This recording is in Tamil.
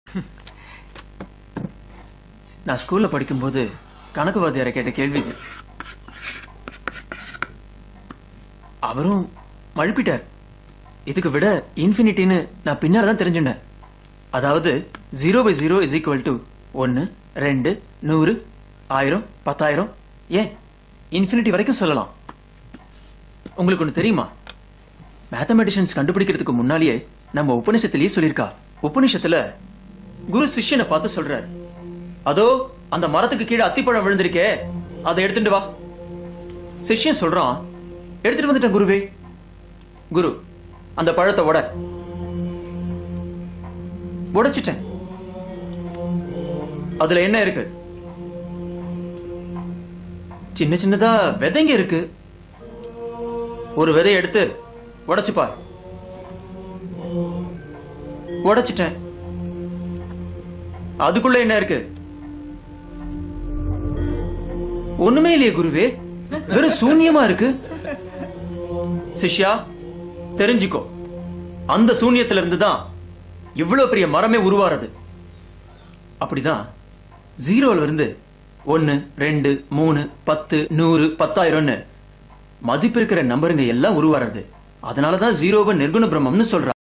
நான் ஸ்கூல்ல படிக்கும்போது கணக்கு வாத்தியாரை கேட்ட கேள்வி இது அவரும் மழுப்பிட்டார் இதுக்கு விட இன்ஃபினிட்டின்னு நான் பின்னால தான் தெரிஞ்சுட்டேன் அதாவது zero by zero is equal to ஒன்று ரெண்டு நூறு ஆயிரம் பத்தாயிரம் ஏன் இன்ஃபினிட்டி வரைக்கும் சொல்லலாம் உங்களுக்கு ஒன்று தெரியுமா மேத்தமெட்டிஷியன்ஸ் கண்டுபிடிக்கிறதுக்கு முன்னாலேயே நம்ம உபநிஷத்திலேயே சொல்லியிருக்கா உபநிஷத்துல குரு சிஷ்யனை பார்த்து சொல்றார் அதோ அந்த மரத்துக்கு கீழே அத்திப்பழம் விழுந்திருக்கே அதை எடுத்துட்டு வா சிஷ்யன் சொல்றான் எடுத்துட்டு வந்துட்டேன் குருவே குரு அந்த பழத்தை உட உடைச்சிட்டேன் அதுல என்ன இருக்கு சின்ன சின்னதா விதைங்க இருக்கு ஒரு விதையை எடுத்து உடைச்சு பார் உடைச்சிட்டேன் அதுக்குள்ள என்ன இருக்கு ஒண்ணுமே இல்லையே குருவே வெறும் சூன்யமா இருக்கு சிஷ்யா தெரிஞ்சுக்கோ அந்த சூன்யத்துல இருந்து தான் இவ்வளவு பெரிய மரமே உருவாறது அப்படிதான் ஜீரோல இருந்து ஒன்னு ரெண்டு மூணு பத்து நூறு பத்தாயிரம்னு மதிப்பு இருக்கிற நம்பருங்க எல்லாம் உருவாறது அதனாலதான் ஜீரோவை நிர்குண பிரம்மம்னு சொல்றாங்க